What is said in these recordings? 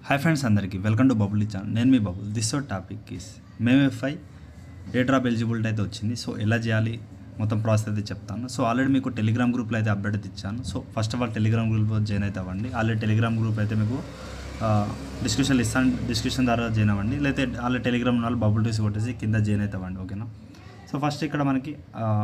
Hi friends అందరికీ welcome to bubble channel నేను మీ bubble this so topic is MemeFi airdrop eligibility అయితే వచ్చింది సో ఎలా చేయాలి మొత్తం ప్రాసెస్ అయితే చెప్తాను సో ఆల్రెడీ మీకు టెలిగ్రామ్ గ్రూప్లో అయితే అప్డేట్ అయితే ఇచ్చాను so first of all Telegram గ్రూప్లో జాయిన్ అయితే అవ్వండి ఆల్రెడీ టెలిగ్రామ్ గ్రూప్ అయితే మీకు డిస్క్రిప్షన్ ఇస్తాను డిస్క్రిప్షన్ ద్వారా జాయిన్ అవ్వండి లేకపోతే ఆల్రెడీ టెలిగ్రామ్ వాళ్ళు బబుల్ టూస్ కొట్టేసి కింద జాయిన్ అయితే అవ్వండి ఓకేనా సో ఫస్ట్ ఇక్కడ మనకి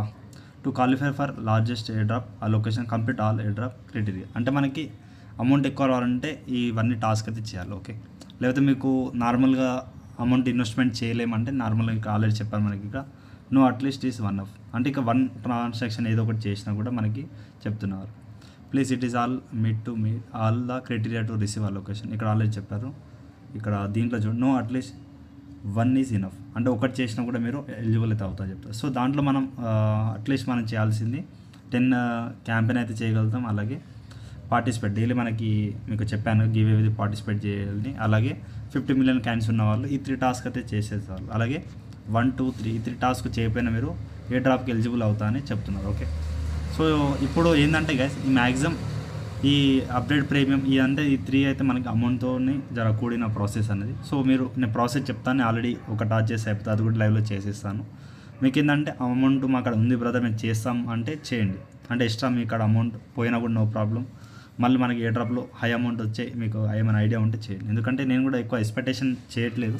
to qualify for largest airdrop allocation complete all airdrop criteria అంటే మనకి అమౌంట్ ఎక్కువ రావాలంటే ఇవన్నీ టాస్క్ అయితే చేయాలి ఓకే లేకపోతే మీకు నార్మల్గా అమౌంట్ ఇన్వెస్ట్మెంట్ చేయలేమంటే నార్మల్గా ఇక్కడ ఆల్రెడీ చెప్పాను మనకి ఇక no at least is one of అంటే ఇక వన్ ట్రాన్సాక్షన్ ఏదో ఒకటి చేసినా కూడా మనకి చెప్తున్నారు please it is all meet to me all the criteria to receive ఆ లొకేషన్ ఇక్కడ ఆల్రెడీ చెప్పారు ఇక్కడ దీంట్లో చూడండి no at least one is enough అంటే ఒకటి చేసినా కూడా మీరు ఎలిజిబుల్ అయితే అవుతా చెప్తారు సో దాంట్లో మనం అట్లీస్ట్ మనం చేయాల్సింది టెన్ క్యాంపెయిన్ అయితే చేయగలుగుతాం అలాగే పార్టిసిపేట్ డైలీ మనకి మీకు చెప్పాను గివ్ ఏది పార్టిసిపేట్ చేయాలని అలాగే ఫిఫ్టీ మిలియన్ క్యాన్స్ ఉన్న వాళ్ళు ఈ త్రీ టాస్క్ అయితే చేసేసారు అలాగే వన్ టూ త్రీ ఈ త్రీ టాస్క్ చేయకపోయినా మీరు ఏ డ్రాప్కి ఎలిజిబుల్ అవుతా అని చెప్తున్నారు ఓకే సో ఇప్పుడు ఏంటంటే గైస్ ఈ మ్యాక్సిమం ఈ అప్డేట్ ప్రీమియం ఈ అంటే ఈ త్రీ అయితే మనకి అమౌంట్తో జర కూడిన ప్రాసెస్ అనేది సో మీరు నేను ప్రాసెస్ చెప్తాను ఆల్రెడీ ఒక టాచ్ చేసి అయిపోతుంది అది కూడా లైవ్లో చేసేస్తాను మీకు ఏంటంటే అమౌంట్ మా అక్కడ ఉంది బ్రదర్ మేము చేస్తాం అంటే చేయండి అంటే ఎక్స్ట్రా మీ ఇక్కడ అమౌంట్ పోయినా కూడా నో ప్రాబ్లం మళ్ళీ మనకి ఏ డ్రాప్లో హై అమౌంట్ వచ్చే మీకు ఏమైనా ఐడియా ఉంటే చేయండి ఎందుకంటే నేను కూడా ఎక్కువ ఎక్స్పెక్టేషన్ చేయట్లేదు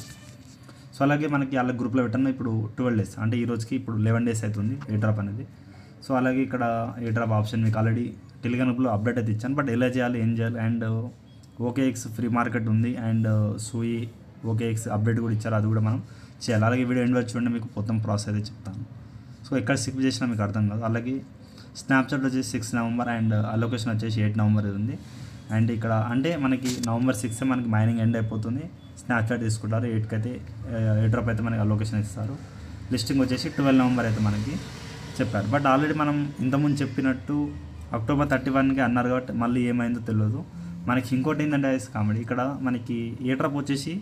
సో అలాగే మనకి వాళ్ళ గ్రూప్లో పెట్టాను ఇప్పుడు ట్వెల్వ్ డేస్ అంటే ఈ రోజుకి ఇప్పుడు లెవెన్ డేస్ అవుతుంది ఏ డ్రాప్ అనేది సో అలాగే ఇక్కడ ఏ డ్రాప్ ఆప్షన్ మీకు ఆల్రెడీ టెలిగ్రామ్ గ్రూప్లో అప్డేట్ అయితే ఇచ్చాను బట్ ఎలా చేయాలి ఏం చేయాలి and OKX pre market ఉంది అండ్ సూయి ఓకే ఎక్స్ అప్డేట్ కూడా ఇచ్చారు అది కూడా మనం చేయాలి అలాగే వీడియో ఎండ్ వచ్చి చూడండి మీకు మొత్తం ప్రాసెస్ అయితే చెప్తాను సో ఎక్కడ స్కిప్ చేసినా మీకు అర్థం కాదు అలాగే స్నాప్చాట్ వచ్చేసి సిక్స్ నవంబర్ అండ్ అలొకేషన్ వచ్చేసి ఎయిట్ నవంబర్ ఉంది అండ్ ఇక్కడ అంటే మనకి నవంబర్ సిక్స్ మనకి మైనింగ్ ఎండ్ అయిపోతుంది స్నాప్చాట్ తీసుకుంటారు ఎయిట్కి అయితే ఏ డ్రాప్ అయితే మనకి అలొకేషన్ ఇస్తారు లిస్టింగ్ వచ్చేసి ట్వెల్వ్ నవంబర్ అయితే మనకి చెప్పారు బట్ ఆల్రెడీ మనం ఇంతకుముందు చెప్పినట్టు అక్టోబర్ థర్టీ వన్కి అన్నారు కాబట్టి మళ్ళీ ఏమైందో తెలియదు మనకి ఇంకోటి ఏంటంటే కామెడీ ఇక్కడ మనకి ఏ డ్రాప్ వచ్చేసి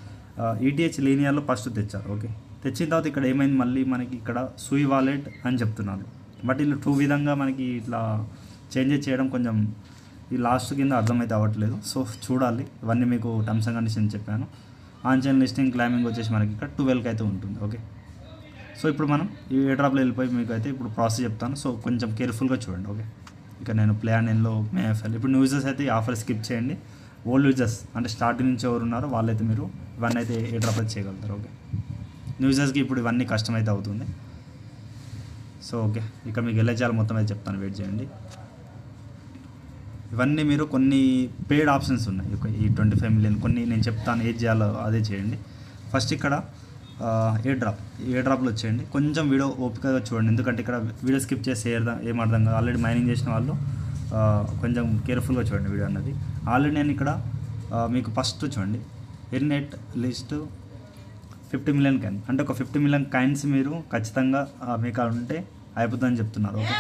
ఈటీహెచ్ లీనియర్లో ఫస్ట్ తెచ్చారు ఓకే తెచ్చిన తర్వాత ఇక్కడ ఏమైంది మళ్ళీ మనకి ఇక్కడ సూయి వాలెట్ అని చెప్తున్నారు బట్ వీళ్ళు టూ విధంగా మనకి ఇట్లా చేంజెస్ చేయడం కొంచెం ఈ లాస్ట్ కింద అర్థమైతే అవ్వట్లేదు సో చూడాలి ఇవన్నీ మీకు టర్మ్స్ అండ్ కండిషన్ చెప్పాను ఆన్చైన్ లిస్టింగ్ క్లైమింగ్ వచ్చేసి మనకి ఇక్కడ ట్వెల్వ్కి అయితే ఉంటుంది ఓకే సో ఇప్పుడు మనం ఈ ఏ డ్రాప్లో వెళ్ళిపోయి మీకు అయితే ఇప్పుడు ప్రాసెస్ చెప్తాను సో కొంచెం కేర్ఫుల్గా చూడండి ఓకే ఇక నేను ప్లాన్ ఎన్లో మేఎఫ్ఎల్ ఇప్పుడు న్యూ యూజర్స్ అయితే ఈ ఆఫర్ స్కిప్ చేయండి ఓల్డ్ యూజర్స్ అంటే స్టార్టింగ్ నుంచి ఎవరు ఉన్నారో వాళ్ళైతే మీరు ఇవన్నీ అయితే ఏ డ్రాప్ అయితే చేయగలుగుతారు ఓకే న్యూ యూజర్స్కి ఇప్పుడు ఇవన్నీ కష్టమైతే అవుతుంది సో ఓకే ఇక్కడ మీకు ఎలా చేయాలి మొత్తం అయితే చెప్తాను వెయిట్ చేయండి ఇవన్నీ మీరు కొన్ని పేడ్ ఆప్షన్స్ ఉన్నాయి ఒక ఈ ట్వంటీ ఫైవ్ మిలియన్ కొన్ని నేను చెప్తాను ఏది చేయాలో అదే చేయండి ఫస్ట్ ఇక్కడ ఏ డ్రాప్ ఏ డ్రాప్లో వచ్చేయండి కొంచెం వీడియో ఓపికగా చూడండి ఎందుకంటే ఇక్కడ వీడియో స్కిప్ చేసి ఏర్థం ఏం అర్థం కాదు ఆల్రెడీ మైనింగ్ చేసిన వాళ్ళు కొంచెం కేర్ఫుల్గా చూడండి వీడియో అన్నది ఆల్రెడీ నేను ఇక్కడ మీకు ఫస్ట్ చూడండి ఎన్నెట్ లిస్ట్ ఫిఫ్టీ మిలియన్ కైన్ అంటే ఒక ఫిఫ్టీ మిలియన్ కైన్స్ మీరు ఖచ్చితంగా మీకు ఉంటే అయిపోతుందని చెప్తున్నారు ఓకే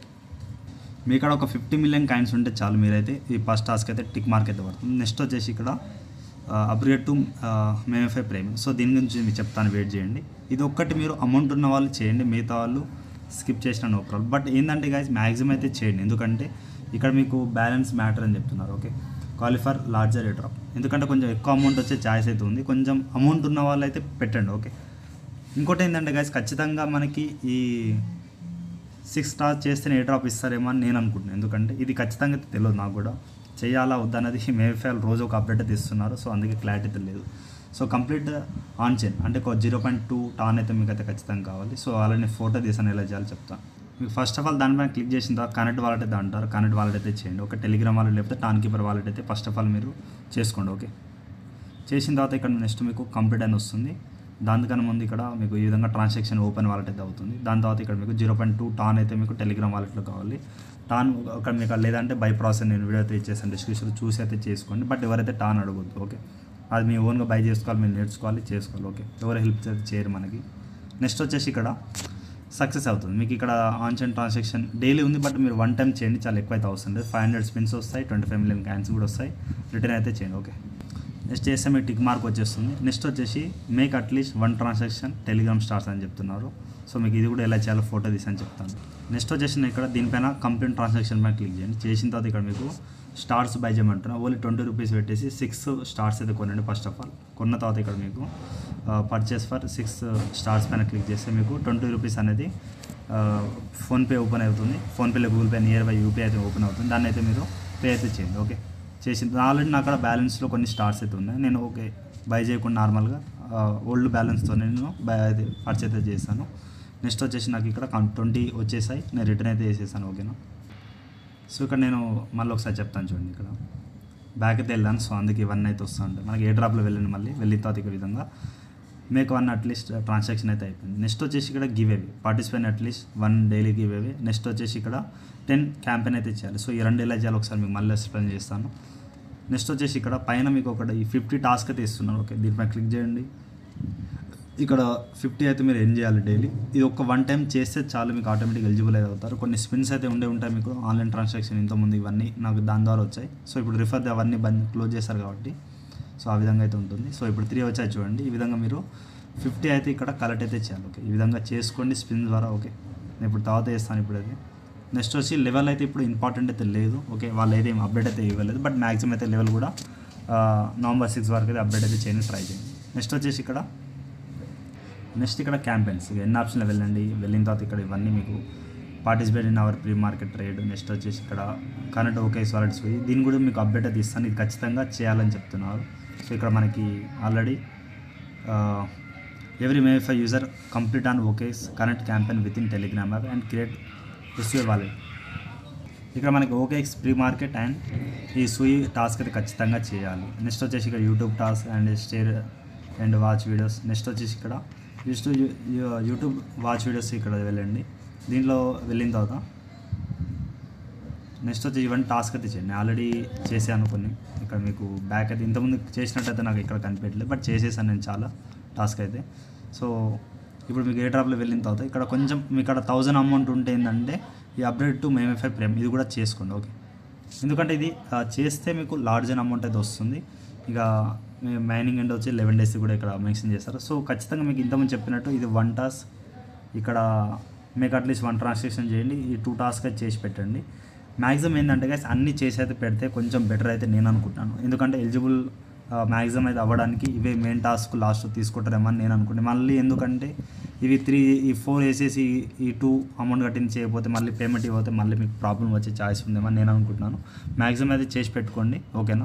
మీ కాడ ఒక ఫిఫ్టీ మిలియన్ కాయిన్స్ ఉంటే చాలు మీరైతే ఈ ఫస్ట్ టాస్క్ అయితే టిక్ మార్క్ అయితే పడుతుంది నెక్స్ట్ వచ్చేసి ఇక్కడ upgrade to Memefi premium so దీని గురించి మీకు చెప్తాను వెయిట్ చేయండి ఇది ఒక్కటి మీరు అమౌంట్ ఉన్న వాళ్ళు చేయండి మిగతా వాళ్ళు స్కిప్ చేసిన నో ప్రాబ్లం బట్ ఏంటంటే గాయస్ మ్యాక్సిమం అయితే చేయండి ఎందుకంటే ఇక్కడ మీకు బ్యాలెన్స్ మ్యాటర్ అని చెప్తున్నారు okay qualify for larger airdrop ఎందుకంటే కొంచెం ఎక్కువ అమౌంట్ వచ్చే ఛాయిస్ అయితే ఉంది కొంచెం అమౌంట్ ఉన్న వాళ్ళు అయితే పెట్టండి ఓకే ఇంకోటి ఏంటంటే గాయస్ ఖచ్చితంగా మనకి ఈ సిక్స్ స్టార్ చేస్తేనే ఏ డ్రాప్ ఇస్తారేమో అని నేను అనుకుంటున్నాను ఎందుకంటే ఇది ఖచ్చితంగా తెలియదు నాకు కూడా చేయాలా వద్దన్నది మేఫైల్ రోజు ఒక అప్డేట్ అయితే ఇస్తున్నారు సో అందుకే క్లారిటీ తెలియదు సో కంప్లీట్ ఆన్ చైన్ అంటే ఒక జీరో పాయింట్ టూ టాన్ అయితే మీకు అయితే ఖచ్చితంగా కావాలి సో అలానే ఫోటో తీసాను ఎలా చేయాలో చెప్తాను మీకు ఫస్ట్ ఆఫ్ ఆల్ దానిపైన క్లిక్ చేసిన తర్వాత కనెక్ట్ వాలెట్ అయితే అంటారు కనెక్ట్ వాలెట్ అయితే చేయండి ఒక టెలిగ్రామ్ వాలెట్ లేకపోతే టాన్ కీపర్ వాలెట్ అయితే ఫస్ట్ ఆఫ్ ఆల్ మీరు చేసుకోండి ఓకే చేసిన తర్వాత ఇక్కడ నెక్స్ట్ మీకు కంప్లీట్ అని వస్తుంది దానికన్నా ముందు ఇక్కడ మీకు ఈ విధంగా ట్రాన్సాక్షన్ ఓపెన్ వాలెట్ అయితే అవుతుంది దాని తర్వాత ఇక్కడ మీకు జీరో పాయింట్ టూ టాన్ అయితే మీకు టెలిగ్రామ్ వాలెట్లో కావాలి టాన్ ఒక మీకు లేదంటే బై ప్రాసెస్ నేను వీడియో అయితే ఇచ్చేసాను డిస్క్రిప్షన్ చూసి అయితే చేసుకోండి బట్ ఎవరైతే టాన్ అడగొద్దు ఓకే అది మీ ఓన్గా బై చేసుకోవాలి మీరు నేర్చుకోవాలి చేసుకోవాలి ఓకే ఎవరు హెల్ప్ అయితే చేయరు మనకి నెక్స్ట్ వచ్చేసి ఇక్కడ సక్సెస్ అవుతుంది మీకు ఇక్కడ ఆన్లైన్ ట్రాన్సాక్షన్ డైలీ ఉంది బట్ మీరు వన్ టైం చేయండి చాలా ఎక్కువ అయితే అవసరం లేదు ఫైవ్ హండ్రెడ్ స్పిన్స్ వస్తాయి ట్వంటీ ఫైవ్ మిలియన్ క్యాన్స్ కూడా వస్తాయి రిటర్న్ అయితే చేయండి ఓకే నెక్స్ట్ చేస్తే మీకు టిక్ మార్క్ వచ్చేస్తుంది నెక్స్ట్ వచ్చేసి make at least one transaction Telegram stars అని చెప్తున్నారు సో మీకు ఇది కూడా ఎలా చేయాలో ఫోటో తీసి అని చెప్తాను నెక్స్ట్ వచ్చేసి ఇక్కడ దీనిపైన కంప్లీట్ ట్రాన్సాక్షన్ పైన క్లిక్ చేయండి చేసిన తర్వాత ఇక్కడ మీకు స్టార్స్ బై చేయమంటున్నా ఓన్లీ ట్వంటీ రూపీస్ పెట్టేసి సిక్స్ స్టార్స్ అయితే కొనండి ఫస్ట్ ఆఫ్ ఆల్ కొన్న తర్వాత ఇక్కడ మీకు పర్చేస్ ఫర్ సిక్స్ స్టార్స్ పైన క్లిక్ చేస్తే మీకు ట్వంటీ రూపీస్ అనేది ఫోన్పే ఓపెన్ అవుతుంది ఫోన్పేలో గూగుల్ పే నియర్ బై యూపీఐ అయితే ఓపెన్ అవుతుంది దాన్ని అయితే మీరు పే అయితే చేయండి ఓకే చేసింది ఆల్రెడీ నాకు అక్కడ బ్యాలెన్స్లో కొన్ని స్టార్స్ అయితే ఉన్నాయి నేను ఓకే బై చేయకుండా నార్మల్గా ఓల్డ్ బ్యాలెన్స్తో నేను బై అయితే పర్చేస్ అయితే చేశాను నెక్స్ట్ వచ్చేసి నాకు ఇక్కడ ట్వంటీ వచ్చేసాయి నేను రిటర్న్ అయితే చేసేసాను ఓకేనా సో ఇక్కడ నేను మళ్ళీ ఒకసారి చెప్తాను చూడండి ఇక్కడ బ్యాక్ అయితే వెళ్ళాను సో అందుకే ఇవన్నీ అయితే వస్తూ ఉంటాయి మనకి ఏ డ్రాప్లో వెళ్ళండి మళ్ళీ వెళ్ళిన తర్వాత ఈ విధంగా మేక్ వన్ అట్లీస్ట్ ట్రాన్సాక్షన్ అయితే అయిపోయింది నెక్స్ట్ వచ్చేసి ఇక్కడ giveaway participate at least one daily giveaway next వచ్చేసి ఇక్కడ టెన్ క్యాంపెయిన్ అయితే చేయాలి సో ఈ రెండు ఎలా చేయాలి ఒకసారి మీకు మళ్ళీ ఎక్స్ప్లెయిన్ చేస్తాను నెక్స్ట్ వచ్చేసి ఇక్కడ పైన మీకు ఒకటి ఈ ఫిఫ్టీ టాస్క్ అయితే ఇస్తున్నాను ఓకే దీనిపై క్లిక్ చేయండి ఇక్కడ ఫిఫ్టీ అయితే మీరు ఏం చేయాలి డైలీ ఇది ఒక వన్ టైం చేస్తే చాలు మీకు ఆటోమేటిక్ ఎలిజిబుల్ అయితే అవుతారు కొన్ని స్పిన్స్ అయితే ఉండే ఉంటాయి మీకు ఆన్లైన్ ట్రాన్సాక్షన్ ఇంతకుముందు ఇవన్నీ నాకు దాని ద్వారా వచ్చాయి సో ఇప్పుడు రిఫర్ అవన్నీ బంద్ క్లోజ్ చేశారు కాబట్టి సో ఆ విధంగా అయితే ఉంటుంది సో ఇప్పుడు త్రీ వచ్చాయి చూడండి ఈ విధంగా మీరు ఫిఫ్టీ అయితే ఇక్కడ కలెక్ట్ అయితే చేయాలి ఓకే ఈ విధంగా చేసుకోండి స్పిన్ ద్వారా ఓకే నేను ఇప్పుడు తర్వాత చేస్తాను ఇప్పుడు అది నెక్స్ట్ వచ్చి లెవెల్ అయితే ఇప్పుడు ఇంపార్టెంట్ అయితే లేదు ఓకే వాళ్ళు అయితే ఏం అప్డేట్ అయితే ఇవ్వలేదు బట్ మ్యాక్సిమం అయితే లెవెల్ కూడా నవంబర్ సిక్స్ వరకు అయితే అప్డేట్ అయితే చేయడానికి ట్రై చేయండి నెక్స్ట్ వచ్చేసి ఇక్కడ నెక్స్ట్ ఇక్కడ క్యాంపెయిన్స్ ఇక ఎన్ని ఆప్షన్లో వెళ్ళండి వెళ్ళిన తర్వాత ఇక్కడ ఇవన్నీ మీకు participate in our pre market trade next వచ్చేసి ఇక్కడ కరెంట్ ఓకే వాలెట్స్ పోయి దీన్ని కూడా మీకు అప్డేట్ అయితే ఇస్తాను ఇది ఖచ్చితంగా చేయాలని చెప్తున్నారు సో ఇక్కడ మనకి already every Memefi user complete on OKX's current campaign with in Telegram app and create ఎస్వే వాలెట్ ఇక్కడ మనకి ఓకేఎక్స్ ప్రీ మార్కెట్ అండ్ ఈ సూయి టాస్క్ అయితే ఖచ్చితంగా చేయాలి నెక్స్ట్ వచ్చేసి ఇక్కడ యూట్యూబ్ టాస్క్ అండ్ స్టేర్ అండ్ వాచ్ వీడియోస్ నెక్స్ట్ వచ్చేసి ఇక్కడ జస్ట్ యూట్యూబ్ వాచ్ వీడియోస్ ఇక్కడ వెళ్ళండి దీంట్లో వెళ్ళిన తర్వాత నెక్స్ట్ వచ్చి ఇవన్నీ టాస్క్ అయితే చేయండి ఆల్రెడీ చేశాను కొన్ని ఇక్కడ మీకు బ్యాక్ అయితే ఇంతకుముందు చేసినట్టయితే నాకు ఇక్కడ కనిపించలేదు బట్ చేసేసాను నేను చాలా టాస్క్ అయితే సో ఇప్పుడు మీకు ఏ డ్రాప్లో వెళ్ళిన తర్వాత ఇక్కడ కొంచెం మీకు ఇక్కడ థౌజండ్ అమౌంట్ ఉంటే ఏంటంటే ఈ అప్డేట్ టు మేమేఫై ప్రేమ్ ఇది కూడా చేసుకోండి ఓకే ఎందుకంటే ఇది ఆ, చేస్తే మీకు లార్జ్ అయిన అమౌంట్ అయితే వస్తుంది ఇక మైనింగ్ ఎండ్ వచ్చి లెవెన్ డేస్ కూడా ఇక్కడ మెన్షన్ చేస్తారు సో ఖచ్చితంగా మీకు ఇంతకుముందు చెప్పినట్టు ఇది వన్ టాస్క్ ఇక్కడ మీకు అట్లీస్ట్ వన్ ట్రాన్సాక్షన్ చేయండి ఈ టూ టాస్క్ అయితే చేసి పెట్టండి మ్యాక్సిమం ఏంటంటే గైస్ అన్ని చేసి అయితే పెడితే కొంచెం బెటర్ అయితే నేను అనుకుంటాను ఎందుకంటే ఎలిజిబుల్ మ్యాక్సిమం అయితే అవ్వడానికి ఇవే మెయిన్ టాస్క్ లాస్ట్ తీసుకుంటారేమో అని నేను అనుకుంటే మళ్ళీ ఎందుకంటే ఇవి త్రీ ఈ ఫోర్ వేసేసి ఈ టూ అమౌంట్ కట్టింది చేయకపోతే మళ్ళీ పేమెంట్ ఇవ్వతే మళ్ళీ మీకు ప్రాబ్లం వచ్చే ఛాయిస్ ఉందేమో నేను అనుకుంటున్నాను మ్యాక్సిమం అయితే చేసి పెట్టుకోండి ఓకేనా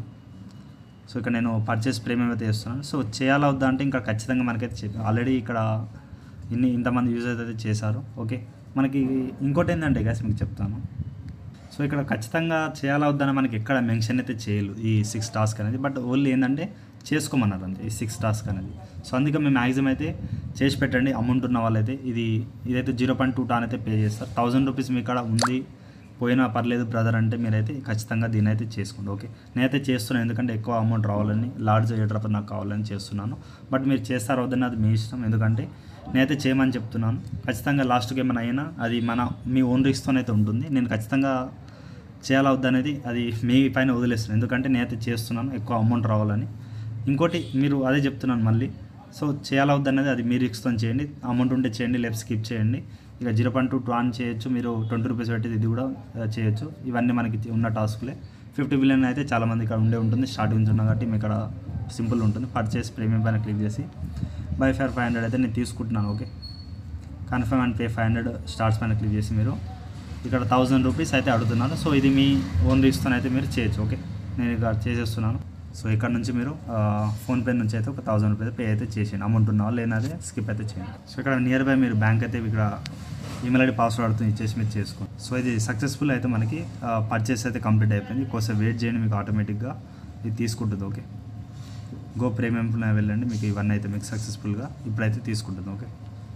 సో ఇక్కడ నేను పర్చేస్ ప్రీమియం అయితే చేస్తున్నాను సో చేయాలా వద్దా అంటే ఇంకా ఖచ్చితంగా మనకైతే చెప్పి ఆల్రెడీ ఇక్కడ ఇన్ని ఇంతమంది యూజర్స్ అయితే చేశారు ఓకే మనకి ఇంకోటి ఏంటంటే గ్యాస్ మీకు చెప్తాను సో ఇక్కడ ఖచ్చితంగా చేయాలా వద్దని మనకి ఎక్కడ మెన్షన్ అయితే చేయలేదు ఈ సిక్స్ టాస్క్ అనేది బట్ ఓన్లీ ఏంటంటే చేసుకోమన్నారు అంతే ఈ సిక్స్ టాస్క్ అనేది సో అందుకే మేము మ్యాక్సిమం అయితే చేసి పెట్టండి అమౌంట్ ఉన్న వాళ్ళైతే ఇది ఇదైతే జీరో పాయింట్ టూ టాన్ అయితే పే చేస్తారు థౌసండ్ రూపీస్ మీ కాడ ఉంది పోయినా పర్లేదు బ్రదర్ అంటే మీరైతే ఖచ్చితంగా దీన్ని అయితే చేసుకోండి ఓకే నేనైతే చేస్తున్నాను ఎందుకంటే ఎక్కువ అమౌంట్ రావాలని లార్జ్ ఎయిడ్రాప్ నాకు కావాలని చేస్తున్నాను బట్ మీరు చేస్తారో వద్దని అది మీ ఇష్టం ఎందుకంటే నేనైతే చేయమని చెప్తున్నాను ఖచ్చితంగా లాస్ట్కి ఏమైనా అయినా అది మన మీ ఓన్ రిస్క్తోనైతే ఉంటుంది నేను ఖచ్చితంగా చేయాలా వద్దనేది అది మీ పైన వదిలేస్తున్నాను ఎందుకంటే నేనైతే చేస్తున్నాను ఎక్కువ అమౌంట్ రావాలని ఇంకోటి మీరు అదే చెప్తున్నాను మళ్ళీ సో చేయాలా వద్దనేది అది మీ రిస్క్తో చేయండి అమౌంట్ ఉంటే చేయండి లెఫ్ట్ స్కిప్ చేయండి ఇక జీరో పాయింట్ టూ ఆన్ చేయొచ్చు మీరు ట్వంటీ రూపీస్ పెట్టి ఇది కూడా ఆ, చేయొచ్చు ఇవన్నీ మనకి ఉన్న టాస్క్లే ఫిఫ్టీ బిలియన్ అయితే చాలామంది ఇక్కడ ఉండే ఉంటుంది స్టార్టింగ్ నుంచి ఉన్నాం కాబట్టి మీ ఇక్కడ సింపుల్ ఉంటుంది పర్చేస్ ప్రీమియం పైన క్లిక్ చేసి బై ఫైర్ ఫైవ్ హండ్రెడ్ అయితే నేను తీసుకుంటున్నాను okay confirm and pay five hundred stars పైన క్లిక్ చేసి మీరు ఇక్కడ థౌజండ్ రూపీస్ అయితే అడుగుతున్నాను సో ఇది మీ ఓన్ రిస్క్తో అయితే మీరు చేయొచ్చు ఓకే నేను ఇక చేసేస్తున్నాను సో ఇక్కడ నుంచి మీరు ఆ, ఫోన్పే నుంచి అయితే ఒక థౌసండ్ రూపీస్ పే అయితే చేసేయండి అమౌంట్ ఉన్న వాళ్ళు లేనదే స్కిప్ అయితే చేయండి సో ఇక్కడ నియర్ బై మీరు బ్యాంక్ అయితే ఇక్కడ ఈమెయిల్ ఐడి పాస్వర్డ్ అడుగుతుంది ఇచ్చేసి మీరు చేసుకోండి సో ఇది సక్సెస్ఫుల్ అయితే మనకి పర్చేస్ అయితే కంప్లీట్ అయిపోయింది కొంచెం వెయిట్ చేయండి మీకు ఆటోమేటిక్గా ఇది తీసుకుంటుంది ఓకే గో ప్రీమియం వెళ్ళండి మీకు ఇవన్నీ అయితే మీకు సక్సెస్ఫుల్గా ఇప్పుడైతే తీసుకుంటుంది ఓకే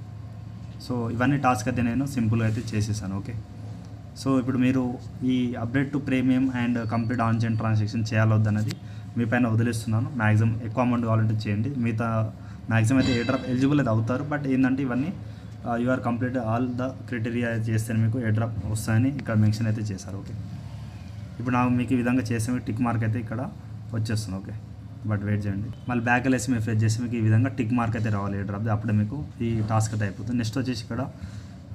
సో ఇవన్నీ టాస్క్ అయితే నేను సింపుల్గా అయితే చేసేసాను ఓకే సో ఇప్పుడు మీరు ఈ update to premium and complete on chain transaction చేయాలొద్దన్నది మీ పైన వదిలేస్తున్నాను మ్యాక్సిమం ఎక్కువ అమౌంట్ కావాలంటే చేయండి మిగతా మ్యాక్సిమం అయితే ఏ డ్రాప్ ఎలిజిబుల్ అయితే అవుతారు బట్ ఏంటంటే ఇవన్నీ you are complete all the criteria చేస్తే మీకు ఏ డ్రాప్ వస్తాయని ఇక్కడ మెన్షన్ అయితే చేశారు ఓకే ఇప్పుడు నాకు మీకు ఈ విధంగా చేస్తే మీకు టిక్ మార్క్ అయితే ఇక్కడ వచ్చేస్తుంది ఓకే బట్ వెయిట్ చేయండి మళ్ళీ బ్యాక్ వెళ్ళేసి మీరు ఫ్రెష్ చేసి మీకు ఈ విధంగా టిక్ మార్క్ అయితే రావాలి ఏ డ్రాప్ అప్పుడే మీకు ఈ టాస్క్ అయితే అయిపోతుంది నెక్స్ట్ వచ్చేసి ఇక్కడ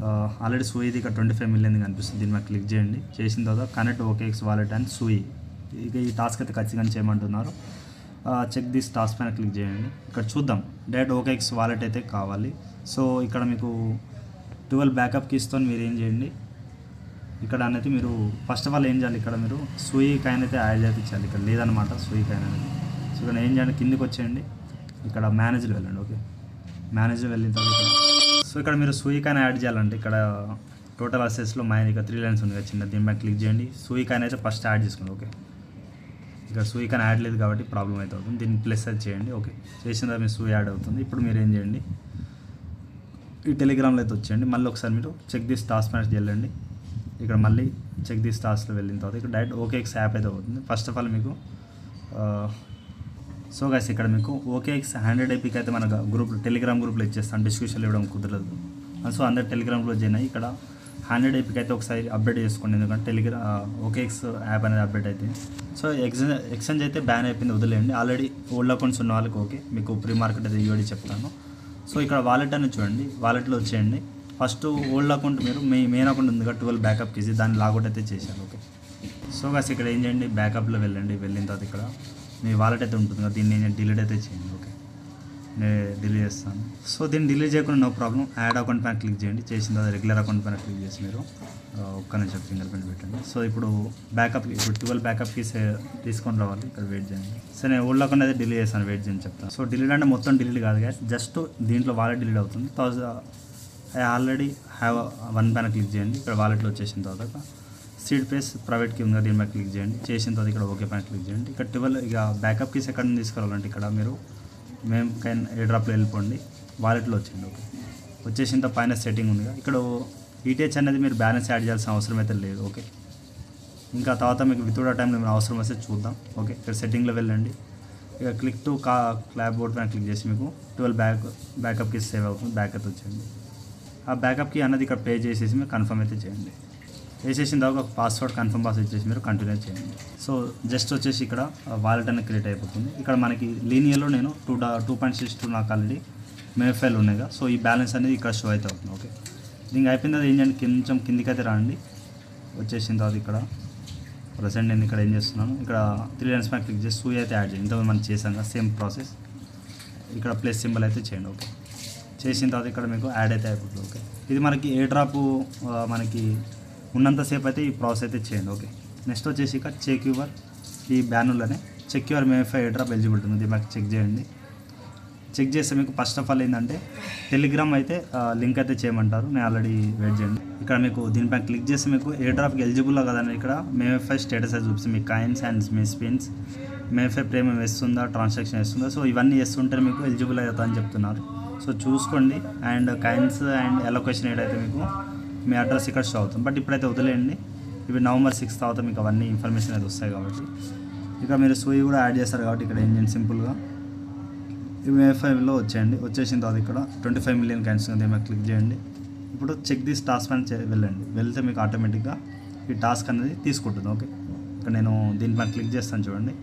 ఆల్రెడీ సూయిది ఇక్కడ ట్వంటీ ఫైవ్ మిలియన్ కనిపిస్తుంది దీని మీద క్లిక్ చేయండి చేసిన తర్వాత connect OKX wallet and Sui ఇక ఈ టాస్క్ అయితే ఖచ్చితంగా చేయమంటున్నారు చెక్ దిస్ టాస్క్ పైన క్లిక్ చేయండి ఇక్కడ చూద్దాం డైరెక్ట్ ఓకేఎక్స్ వాలెట్ అయితే కావాలి సో ఇక్కడ మీకు ట్వెల్వ్ బ్యాకప్ కీస్తో మీరు ఏం చేయండి ఇక్కడ అనేది మీరు ఫస్ట్ ఆఫ్ ఆల్ ఏం చేయాలి ఇక్కడ మీరు సూయి కాయిన్ అయితే యాడ్ చేయించాలి ఇక్కడ లేదనమాట సూయి కాయిన్ అనేది సో ఇక్కడ ఏం చేయండి కిందికి వచ్చేయండి ఇక్కడ మేనేజర్ వెళ్ళండి ఓకే మేనేజర్ వెళ్ళిన తర్వాత ఇక్కడ- సో ఇక్కడ మీరు సూయి కాయిన్ యాడ్ చేయాలంటే ఇక్కడ టోటల్ అసెస్లో మైన్ ఇక్కడ త్రీ లైన్స్ ఉంది కదా చిన్న దీని మీద క్లిక్ చేయండి సూయి కాయిన్ అయితే ఫస్ట్ యాడ్ చేసుకోండి ఓకే ఇక్కడ సూయి కాయిన్ యాడ్ లేదు కాబట్టి ప్రాబ్లం అయితే అవుతుంది దీన్ని ప్లస్ అది చేయండి ఓకే చేసిన తర్వాత మీ సూయి యాడ్ అవుతుంది ఇప్పుడు మీరు ఏం చేయండి ఈ టెలిగ్రామ్లో అయితే వచ్చేయండి మళ్ళీ ఒకసారి మీరు చెక్ దిస్ టాస్క్ మేనేజ్ వెళ్ళండి ఇక్కడ మళ్ళీ చెక్ దిస్ టాస్క్లో వెళ్ళిన తర్వాత ఇక్కడ డైరెక్ట్ ఓకేఎక్స్ యాప్ అయితే అవుతుంది ఫస్ట్ ఆఫ్ ఆల్ మీకు సో గైస్ ఇక్కడ మీకు ఓకేఎక్స్ హండ్రెడ్ ఐపీకి అయితే మన గ్రూప్ టెలిగ్రామ్ గ్రూప్లో ఇచ్చేస్తాను డిస్క్రిప్షన్లో ఇవ్వడం కుదరదు సో అందరు టెలిగ్రామ్లో జాయిన్ అయ్యి ఇక్కడ హండ్రెడ్ ఐపీకి అయితే ఒకసారి అప్డేట్ చేసుకోండి ఎందుకంటే టెలిగ్రా ఓకేఎక్స్ యాప్ అనేది అప్డేట్ అయితే సో ఎక్స్చేంజ్ ఎక్స్చేంజ్ అయితే బ్యాన్ అయిపోయింది వదిలేయండి ఆల్రెడీ ఓల్డ్ అకౌంట్స్ ఉన్న వాళ్ళకి ఓకే మీకు ప్రీ మార్కెట్ అయితే ఇవ్వడి చెప్తాను సో ఇక్కడ వాలెట్ అని చూడండి వాలెట్లో వచ్చేయండి ఫస్ట్ ఓల్డ్ అకౌంట్ మీరు మీ మెయిన్ అకౌంట్ ఉంది కదా ట్వెల్వ్ బ్యాకప్ తీసి దాన్ని లాగౌట్ అయితే చేశారు ఓకే సో కాస్ ఇక్కడ ఏం చేయండి బ్యాకప్లో వెళ్ళండి వెళ్ళిన తర్వాత ఇక్కడ మీ వాలెట్ అయితే ఉంటుంది కదా దీన్ని నేను డిలీట్ అయితే చేయండి ఓకే నేను డిలీట్ చేస్తాను సో దీన్ని డిలీట్ చేయకుండా నో ప్రాబ్లం యాడ్ అకౌంట్ పైన క్లిక్ చేయండి చేసిన తర్వాత రెగ్యులర్ అకౌంట్ పైన క్లిక్ చేసి మీరు ఆ, ఒక్క నిమిషం ఫింగర్ ప్రింట్ పెట్టండి సో ఇప్పుడు బ్యాకప్ ఇప్పుడు ట్వెల్వ్ బ్యాకప్ కీస్ తీసుకొని రావాలి ఇక్కడ వెయిట్ చేయండి సో నేను ఓల్డ్ అకౌంట్ అయితే డిలీట్ చేస్తాను వెయిట్ చేయండి చెప్తాను సో డిలీట్ అంటే మొత్తం డిలీట్ కాదు కదా జస్ట్ దీంట్లో వాలెట్ డిలీట్ అవుతుంది thousand I already have one పైన క్లిక్ చేయండి ఇక్కడ వాలెట్లో వచ్చేసిన తర్వాత సీడ్ పేస్ ప్రైవేట్ కి ఉంది కదా, దీని మీద క్లిక్ చేయండి చేసిన తర్వాత ఇక్కడ ఓకే పైన క్లిక్ చేయండి ఇక్కడ ట్వెల్వ్ ఇక బ్యాకప్ కీస్ ఎక్కడ నుంచి తీసుకురావాలంటే ఇక్కడ మీరు మేము కైన్ ఏ డ్రాప్లో వెళ్ళిపోండి వాలెట్లో వచ్చింది ఓకే వచ్చేసిన తర్వాత పైన సెట్టింగ్ ఉంది కదా, ఇక్కడ ఈటీహెచ్ అనేది మీరు బ్యాలెన్స్ యాడ్ చేయాల్సిన అవసరం అయితే లేదు ఓకే ఇంకా తర్వాత మీకు వితౌట్ టైంలో మీరు అవసరం వస్తే చూద్దాం ఓకే ఇక్కడ సెట్టింగ్లో వెళ్ళండి ఇక క్లిక్ టు కా క్లాప్ బోర్డ్ పైన క్లిక్ చేసి మీకు ట్వెల్వ్ బ్యాక్ బ్యాకప్కి సేవ్ అవుతుంది బ్యాక్ అయితే వచ్చేయండి ఆ బ్యాకప్కి అన్నది ఇక్కడ పే చేసేసి మీరు కన్ఫర్మ్ అయితే చేయండి వేసేసిన తర్వాత ఒక పాస్వర్డ్ కన్ఫర్మ్ పాస్వర్డ్ ఇచ్చేసి మీరు కంటిన్యూ చేయండి సో జస్ట్ వచ్చేసి ఇక్కడ వాలెట్ అనేది క్రియేట్ అయిపోతుంది ఇక్కడ మనకి లీనియర్లో నేను టూ డా టూ పాయింట్ సిక్స్ టూ నాకు ఆల్రెడీ మేఫైల్ ఉన్నాయి కదా సో ఈ బ్యాలెన్స్ అనేది ఇక్కడ షో అయితే అవుతుంది ఓకే దీనికి అయిపోయిన తర్వాత ఏం చేయండి కొంచెం కిందికి అయితే రండి వచ్చేసిన తర్వాత ఇక్కడ ప్రజెంట్ నేను ఇక్కడ ఏం చేస్తున్నాను ఇక్కడ త్రీ లైన్స్ పైన క్లిక్ చేసి సూయి అయితే యాడ్ చేయండి ఇంతకుముందు మనం చేసాం కదా సేమ్ ప్రాసెస్ ఇక్కడ ప్లస్ సింబల్ అయితే చేయండి ఓకే చేసిన తర్వాత ఇక్కడ మీకు యాడ్ అయితే అయిపోతుంది ఓకే ఇది మనకి ఏ డ్రాప్ మనకి ఉన్నంతసేపు అయితే ఈ ప్రాసెస్ అయితే చేయండి ఓకే నెక్స్ట్ వచ్చేసి ఇక్కడ చెక్ యువర్ ఈ బ్యానర్లోనే check your Memefi airdrop eligibility ఉంది మాకు చెక్ చేయండి చెక్ చేస్తే మీకు ఫస్ట్ ఆఫ్ ఆల్ ఏంటంటే టెలిగ్రామ్ అయితే లింక్ అయితే చేయమంటారు నేను ఆల్రెడీ వెయిట్ చేయండి ఇక్కడ మీకు దీనిపైన క్లిక్ చేస్తే మీకు ఏ డ్రాప్కి ఎలిజిబుల్ కదండి ఇక్కడ మేఫై స్టేటస్ అయితే చూపిస్తుంది మీ కాయిన్స్ అండ్ మీ స్పిన్స్ మేఫై ప్రేమం వేస్తుందా ట్రాన్సాక్షన్ వేస్తుందా సో ఇవన్నీ వేస్తుంటే మీకు ఎలిజిబుల్ అవుతా అని చెప్తున్నారు సో చూసుకోండి అండ్ కాయిన్స్ అండ్ ఎలొకేషన్ ఏదైతే మీకు మీ అడ్రస్ ఇక్కడ షో అవుతుంది బట్ ఇప్పుడైతే వదిలేయండి ఇవి నవంబర్ సిక్స్త్ తర్వాత మీకు అవన్నీ ఇన్ఫర్మేషన్ అయితే వస్తాయి కాబట్టి ఇక మీరు సూయి కూడా యాడ్ చేస్తారు కాబట్టి ఇక్కడ ఏం చేయండి సింపుల్గా ఫైవ్లో వచ్చేయండి వచ్చేసిన తర్వాత ఇక్కడ ట్వంటీ ఫైవ్ మిలియన్ క్యాన్స్ ఉంది మీద క్లిక్ చేయండి ఇప్పుడు చెక్ దిస్ టాస్క్ పైన చే- వెళ్ళండి వెళ్తే మీకు ఆటోమేటిక్గా ఈ టాస్క్ అనేది తీసుకుంటుంది ఓకే ఇక్కడ నేను దీనిపైన క్లిక్ చేస్తాను చూడండి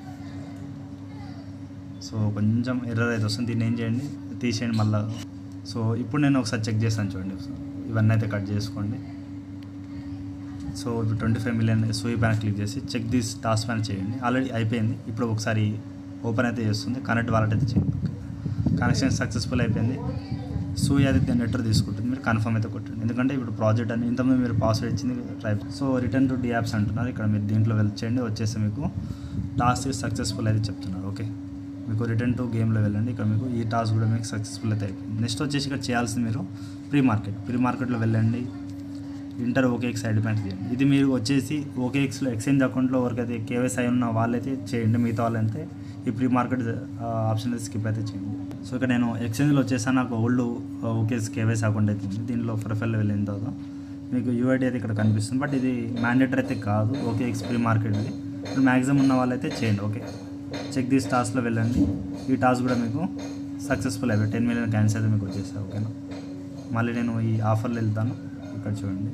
సో కొంచెం ఎర్రర్ అయితే వస్తుంది దీన్ని ఏం చేయండి తీసేయండి మళ్ళీ సో ఇప్పుడు నేను ఒకసారి చెక్ చేస్తాను చూడండి ఇవన్నీ అయితే కట్ చేసుకోండి సో ఇప్పుడు ట్వంటీ ఫైవ్ మిలియన్ సూయి పైన క్లిక్ చేసి చెక్ దిస్ టాస్క్ పైన చేయండి ఆల్రెడీ అయిపోయింది ఇప్పుడు ఒకసారి ఓపెన్ అయితే చేస్తుంది కనెక్ట్ వాలెట్ అయితే చేయండి కనెక్షన్ సక్సెస్ఫుల్ అయిపోయింది సూయి అది నెట్వర్క్ తీసుకుంటుంది మీరు కన్ఫర్మ్ అయితే కొట్టండి ఎందుకంటే ఇప్పుడు ప్రాజెక్ట్ అని ఇంతకుముందు మీరు పాస్వర్డ్ ఇచ్చింది type so return to dApps అంటున్నారు ఇక్కడ మీరు దీంట్లో వెళ్ళండి వచ్చేసి మీకు టాస్క్ సక్సెస్ఫుల్ అయితే చెప్తున్నారు ఓకే మీకు రిటర్న్ టు గేమ్లో వెళ్ళండి ఇక్కడ మీకు ఈ టాస్క్ కూడా మీకు సక్సెస్ఫుల్ అయితే అయిపోయింది నెక్స్ట్ వచ్చేసి ఇక్కడ చేయాల్సింది మీరు ప్రీ మార్కెట్ ప్రీ మార్కెట్లో వెళ్ళండి ఇంటర్ ఓకేఎక్స్ సైడ్ ప్యాంట్ చేయండి ఇది మీరు వచ్చేసి ఓకేఎక్స్లో ఎక్స్చేంజ్ అకౌంట్లో వరకు కేవైసీ అయి ఉన్న వాళ్ళైతే చేయండి మిగతా వాళ్ళైతే ఈ ప్రీ మార్కెట్ ఆప్షన్ అయితే స్కిప్ అయితే చేయండి సో ఇక్కడ నేను ఎక్స్చేంజ్లో వచ్చేసాను నాకు ఓల్డ్ ఓకేఎస్ కేవైసీ అకౌంట్ అయితే ఉంది దీనిలో ప్రొఫైల్లో వెళ్ళిన తర్వాత మీకు యూఐడి అయితే ఇక్కడ కనిపిస్తుంది బట్ ఇది మ్యాండేటరీ అయితే కాదు ఓకేఎక్స్ ప్రీ మార్కెట్ ఇది ఇప్పుడు మ్యాక్సిమం ఉన్న వాళ్ళైతే చేయండి ఓకే చెక్ దిస్ టాస్క్లో వెళ్ళండి ఈ టాస్క్ కూడా మీకు సక్సెస్ఫుల్ అయిపోయి టెన్ మిలియన్ క్యాన్సర్ అయితే మీకు వచ్చేస్తాయి ఓకేనా మళ్ళీ నేను ఈ ఆఫర్లో వెళ్తాను ఇక్కడ చూడండి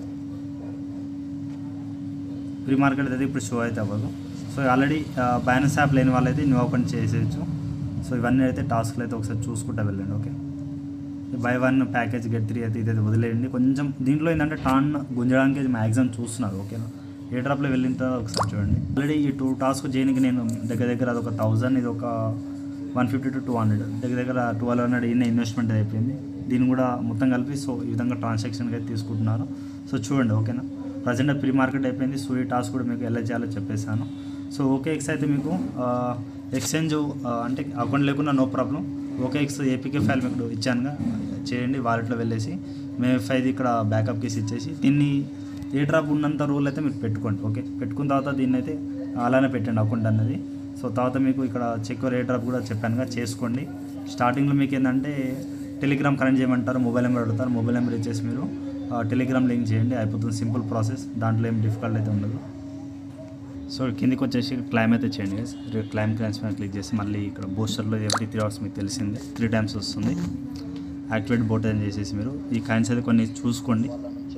ప్రీ మార్కెట్ అయితే ఇప్పుడు షో అయితే అవ్వదు సో ఆల్రెడీ బ్యాలెన్స్ యాప్ లేని వాళ్ళైతే న్యూ ఓపెన్ చేసేయచ్చు సో ఇవన్నీ అయితే టాస్క్లు అయితే ఒకసారి చూసుకుంటూ వెళ్ళండి okay buy one package get three అయితే ఇదైతే వదిలేయండి కొంచెం దీంట్లో ఏంటంటే టాన్ గుంజడానికి మ్యాక్సిమం చూస్తున్నారు ఓకేనా ఏ డ్రాప్లో వెళ్ళిన తర్వాత ఒకసారి చూడండి ఆల్రెడీ ఈ టూ టాస్క్ చేయడానికి నేను దగ్గర దగ్గర అది ఒక థౌజండ్ ఇది ఒక one fifty to two hundred దగ్గర దగ్గర ట్వెల్వ్ హండ్రెడ్ ఇన్న ఇన్వెస్ట్మెంట్ అయిపోయింది దీన్ని కూడా మొత్తం కలిపి సో ఈ విధంగా ట్రాన్సాక్షన్కి అయితే తీసుకుంటున్నారు సో చూడండి ఓకేనా ప్రజెంట్ ప్రీ మార్కెట్ అయిపోయింది సో ఈ టాస్క్ కూడా మీకు ఎలా చేయాలో చెప్పేశాను సో ఓకే ఎక్స్ అయితే మీకు ఎక్స్చేంజ్ అంటే అకౌంట్ లేకుండా no problem OKX APK file మీకు ఇచ్చానుగా చేయండి వాలెట్లో వెళ్ళేసి మేము ఫైవ్ ఇక్కడ బ్యాకప్ కేసు ఇచ్చేసి దీన్ని ఏ డ్రాప్ ఉన్నంత రూల్ అయితే మీరు పెట్టుకోండి ఓకే పెట్టుకున్న తర్వాత దీన్ని అయితే అలానే పెట్టండి అకౌంట్ అన్నది సో తర్వాత మీకు ఇక్కడ చెక్ ఏ డ్రాప్ కూడా చెప్పానుగా చేసుకోండి స్టార్టింగ్లో మీకు ఏంటంటే టెలిగ్రామ్ కనెక్ట్ చేయమంటారు మొబైల్ నెంబర్ అడుగుతారు మొబైల్ నెంబర్ ఇచ్చేసి మీరు ఆ, టెలిగ్రామ్ లింక్ చేయండి అయిపోతుంది సింపుల్ ప్రాసెస్ దాంట్లో ఏం డిఫికల్ట్ అయితే ఉండదు సో కిందికి వచ్చేసి క్లైమ్ అయితే చేయండి guys. రే- క్లైమ్ క్లైమ్స్ మీద క్లిక్ చేసి మళ్ళీ ఇక్కడ బూస్టర్లో ఎవ్రీ త్రీ అవర్స్ మీకు తెలిసిందే త్రీ టైమ్స్ వస్తుంది యాక్టివేట్ బోట్ అని చేసేసి మీరు ఈ కాయిన్స్ అయితే కొన్ని చూసుకోండి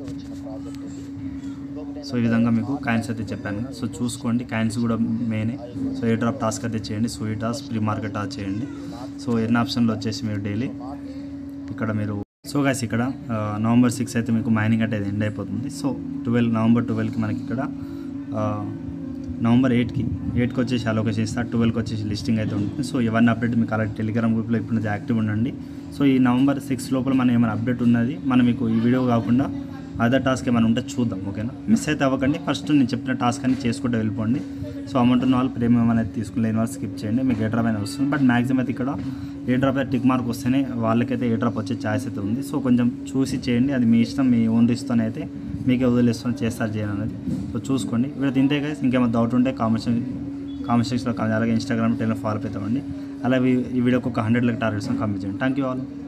సో ఈ విధంగా మీకు కాయిన్స్ అయితే చెప్పాను కదా. సో చూసుకోండి కాయిన్స్ కూడా మెయిన్ సో ఏ డ్రాప్ టాస్క్ అయితే చేయండి సో ఈ టాస్క్ ప్రీ మార్కెట్ టాస్క్ చేయండి సో ఎన్ని ఆప్షన్లు వచ్చేసి మీరు డైలీ ఇక్కడ మీరు సో గాయస్ ఇక్కడ ఆ, నవంబర్ సిక్స్ అయితే మీకు మైనింగ్ అంటే ఎండ్ అయిపోతుంది సో ట్వెల్వ్ నవంబర్ ట్వెల్వ్కి మనకి ఇక్కడ ఆ, నవంబర్ ఎయిట్కి ఎయిట్కి వచ్చేసి అలోకేషన్ ఇస్తా ట్వెల్వ్కి వచ్చేసి లిస్టింగ్ అయితే ఉంటుంది సో ఇవన్నీ అప్డేట్ మీకు అలాగే టెలిగ్రామ్ గ్రూప్లో ఇప్పుడు నుంచి యాక్టివ్ ఉండండి సో ఈ నవంబర్ సిక్స్ లోపల మనం ఏమైనా అప్డేట్ ఉన్నది మనం మీకు ఈ వీడియో కాకుండా అదర్ టాస్క్ ఏమైనా ఉంటే చూద్దాం ఓకేనా మిస్ అయితే అవ్వకండి ఫస్ట్ నేను చెప్పిన టాస్క్ అన్ని చేసుకుంటూ వెళ్ళిపోండి సో అమౌంట్ ఉన్న వాళ్ళు ప్రీమియం అనేది తీసుకుని వాళ్ళు స్కిప్ చేయండి మీకు ఏ డ్రాప్ అయినా వస్తుంది బట్ మ్యాక్సిమం అయితే ఇక్కడ ఏ డ్రాప్ అయితే టిక్ మార్క్ వస్తేనే వాళ్ళకైతే ఏ డ్రాప్ వచ్చే ఛాయిస్ అయితే ఉంది సో కొంచెం చూసి చేయండి అది మీ ఇష్టం మీ ఓన్ రిస్తోనే అయితే మీకే వదిలేస్తాను చేస్తారు చేయాలి అనేది సో చూసుకోండి వీళ్ళు తింటే గైస్ ఇంకేమైనా డౌట్ ఉంటే కామెంట్స్ కామెంట్ సెక్షన్లో అలాగే ఇన్స్టాగ్రామ్ టెలిఫోన్ ఫాలో అవుతామండి అలాగే ఈ వీడియోకి ఒక హండ్రెడ్ లెక్ టార్గెట్స్ కంప్లీట్ చేయండి థ్యాంక్ యూ ఆల్